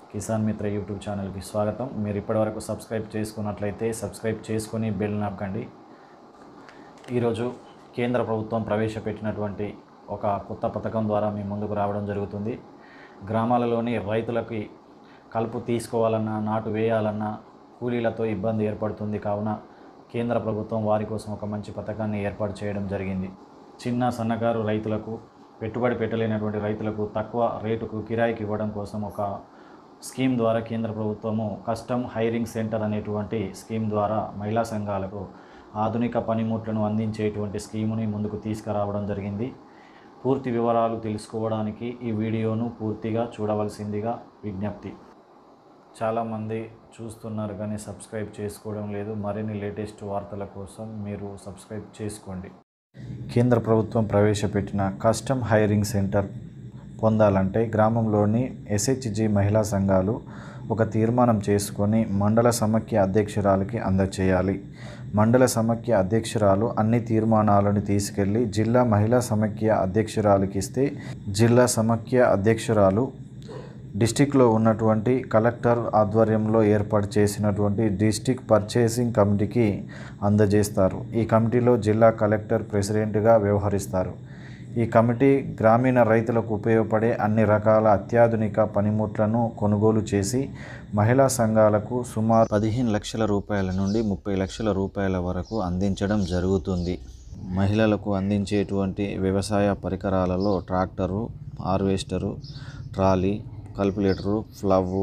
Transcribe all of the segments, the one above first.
కిసాన్ మిత్ర యూట్యూబ్ ఛానల్కి స్వాగతం మీరు ఇప్పటివరకు సబ్స్క్రైబ్ చేసుకున్నట్లయితే సబ్స్క్రైబ్ చేసుకొని బెల్ నొక్కండి ఈరోజు కేంద్ర ప్రభుత్వం ప్రవేశపెట్టినటువంటి ఒక కొత్త పథకం ద్వారా మీ ముందుకు రావడం జరుగుతుంది గ్రామాలలోని రైతులకి కలుపు తీసుకోవాలన్నా నాటు వేయాలన్నా కూలీలతో ఇబ్బంది ఏర్పడుతుంది కావున కేంద్ర ప్రభుత్వం వారి కోసం ఒక మంచి పథకాన్ని ఏర్పాటు చేయడం జరిగింది చిన్న సన్నకారు రైతులకు పెట్టుబడి పెట్టలేనటువంటి రైతులకు తక్కువ రేటుకు కిరాయికి ఇవ్వడం కోసం ఒక స్కీమ్ ద్వారా కేంద్ర ప్రభుత్వము కస్టమ్ హైరింగ్ సెంటర్ అనేటువంటి స్కీమ్ ద్వారా మహిళా సంఘాలకు ఆధునిక పనిముట్లను అందించేటువంటి స్కీముని ముందుకు తీసుకురావడం జరిగింది పూర్తి వివరాలు తెలుసుకోవడానికి ఈ వీడియోను పూర్తిగా చూడవలసిందిగా విజ్ఞప్తి చాలామంది చూస్తున్నారు కానీ సబ్స్క్రైబ్ చేసుకోవడం లేదు మరిన్ని లేటెస్ట్ వార్తల కోసం మీరు సబ్స్క్రైబ్ చేసుకోండి కేంద్ర ప్రభుత్వం ప్రవేశపెట్టిన కస్టమ్ హైరింగ్ సెంటర్ పొందాలంటే గ్రామంలోని ఎస్హెచ్జి మహిళా సంఘాలు ఒక తీర్మానం చేసుకొని మండల సమాఖ్య అధ్యక్షురాలకి అందచేయాలి మండల సమాఖ్య అధ్యక్షురాలు అన్ని తీర్మానాలను తీసుకెళ్లి జిల్లా మహిళా సమాఖ్య అధ్యక్షురాలకి ఇస్తే జిల్లా సమాఖ్య అధ్యక్షురాలు డిస్టిక్లో ఉన్నటువంటి కలెక్టర్ ఆధ్వర్యంలో ఏర్పాటు చేసినటువంటి డిస్టిక్ పర్చేసింగ్ కమిటీకి అందజేస్తారు ఈ కమిటీలో జిల్లా కలెక్టర్ ప్రెసిడెంట్గా వ్యవహరిస్తారు ఈ కమిటీ గ్రామీణ రైతులకు ఉపయోగపడే అన్ని రకాల అత్యాధునిక పనిముట్లను కొనుగోలు చేసి మహిళా సంఘాలకు సుమారు పదిహేను లక్షల రూపాయల నుండి ముప్పై లక్షల రూపాయల వరకు అందించడం జరుగుతుంది మహిళలకు అందించేటువంటి వ్యవసాయ పరికరాలలో tractor harvester trolley cultivator plough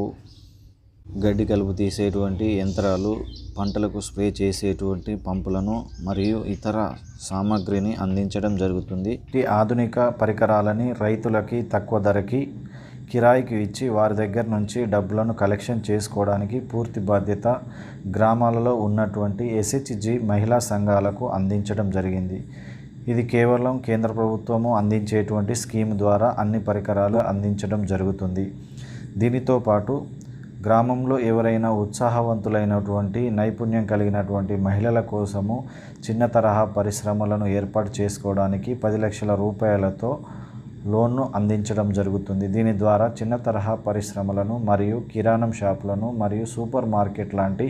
గడ్డి కలుపు తీసేటువంటి యంత్రాలు పంటలకు స్ప్రే చేసేటువంటి పంపులను మరియు ఇతర సామాగ్రిని అందించడం జరుగుతుంది ఈ ఆధునిక పరికరాలని రైతులకి తక్కువ ధరకి కిరాయికి ఇచ్చి వారి దగ్గర నుంచి డబ్బులను కలెక్షన్ చేసుకోవడానికి పూర్తి బాధ్యత గ్రామాలలో ఉన్నటువంటి ఎస్హెచ్జి మహిళా సంఘాలకు అందించడం జరిగింది ఇది కేవలం కేంద్ర ప్రభుత్వము అందించేటువంటి స్కీమ్ ద్వారా అన్ని పరికరాలు అందించడం జరుగుతుంది దీనితో పాటు గ్రామంలో ఎవరైనా ఉత్సాహవంతులైనటువంటి నైపుణ్యం కలిగినటువంటి మహిళల కోసము చిన్న తరహా పరిశ్రమలను ఏర్పాటు చేసుకోవడానికి పది లక్షల రూపాయలతో లోన్ను అందించడం జరుగుతుంది దీని ద్వారా చిన్న తరహా పరిశ్రమలను మరియు కిరాణం షాపులను మరియు సూపర్ మార్కెట్ లాంటి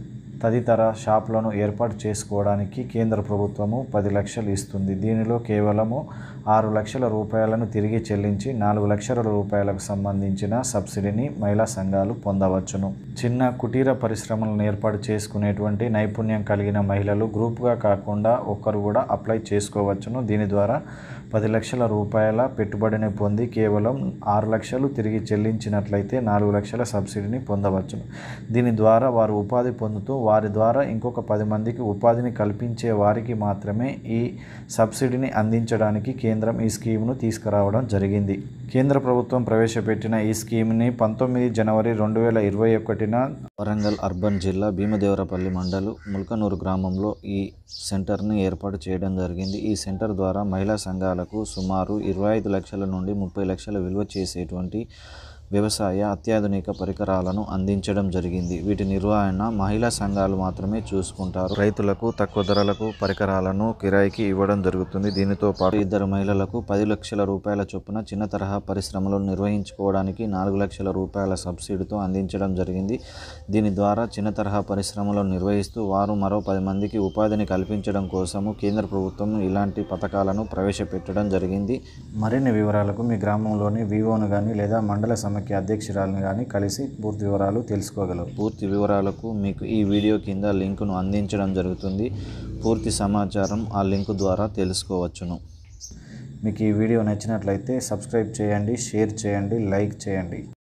తదితర షాపులను ఏర్పాటు చేసుకోవడానికి కేంద్ర ప్రభుత్వము పది లక్షలు ఇస్తుంది దీనిలో కేవలము ఆరు లక్షల రూపాయలను తిరిగి చెల్లించి నాలుగు లక్షల రూపాయలకు సంబంధించిన సబ్సిడీని మహిళా సంఘాలు పొందవచ్చును చిన్న కుటీర పరిశ్రమలను ఏర్పాటు చేసుకునేటువంటి నైపుణ్యం కలిగిన మహిళలు గ్రూప్గా కాకుండా ఒక్కరు కూడా అప్లై చేసుకోవచ్చును దీని ద్వారా పది లక్షల రూపాయల పెట్టుబడిని పొంది కేవలం ఆరు లక్షలు తిరిగి చెల్లించినట్లయితే నాలుగు లక్షల సబ్సిడీని పొందవచ్చును దీని ద్వారా వారు ఉపాధి పొందుతూ వారి ద్వారా ఇంకొక పది మందికి ఉపాధిని కల్పించే వారికి మాత్రమే ఈ సబ్సిడీని అందించడానికి కేంద్రం ఈ స్కీమ్ను తీసుకురావడం జరిగింది కేంద్ర ప్రభుత్వం ప్రవేశపెట్టిన ఈ స్కీమ్ని పంతొమ్మిది జనవరి రెండు వేల ఇరవై ఒకటిన వరంగల్ అర్బన్ జిల్లా భీమదేవరపల్లి మండలు ముల్కనూరు గ్రామంలో ఈ సెంటర్ని ఏర్పాటు చేయడం జరిగింది ఈ సెంటర్ ద్వారా మహిళా సంఘాలకు సుమారు ఇరవై ఐదు లక్షల నుండి ముప్పై లక్షల విలువ చేసేటువంటి వ్యవసాయ అత్యాధునిక పరికరాలను అందించడం జరిగింది వీటి నిర్వహణ మహిళా సంఘాలు మాత్రమే చూసుకుంటారు రైతులకు తక్కువ ధరలకు పరికరాలను కిరాయికి ఇవ్వడం జరుగుతుంది దీనితో పాటు ఇద్దరు మహిళలకు పది లక్షల రూపాయల చొప్పున చిన్న తరహా పరిశ్రమలు నిర్వహించుకోవడానికి నాలుగు లక్షల రూపాయల సబ్సిడీతో అందించడం జరిగింది దీని ద్వారా చిన్న తరహా పరిశ్రమలను నిర్వహిస్తూ వారు మరో పది మందికి ఉపాధిని కల్పించడం కోసము కేంద్ర ప్రభుత్వం ఇలాంటి పథకాలను ప్రవేశపెట్టడం జరిగింది మరిన్ని వివరాలకు మీ గ్రామంలోని వివోను కానీ లేదా మండల సమాఖ్య అధ్యక్షురాలను కానీ కలిసి పూర్తి వివరాలు తెలుసుకోగలరు పూర్తి వివరాలకు మీకు ఈ వీడియో కింద లింకును అందించడం జరుగుతుంది పూర్తి సమాచారం ఆ లింకు ద్వారా తెలుసుకోవచ్చును మీకు ఈ వీడియో నచ్చినట్లయితే సబ్స్క్రైబ్ చేయండి షేర్ చేయండి లైక్ చేయండి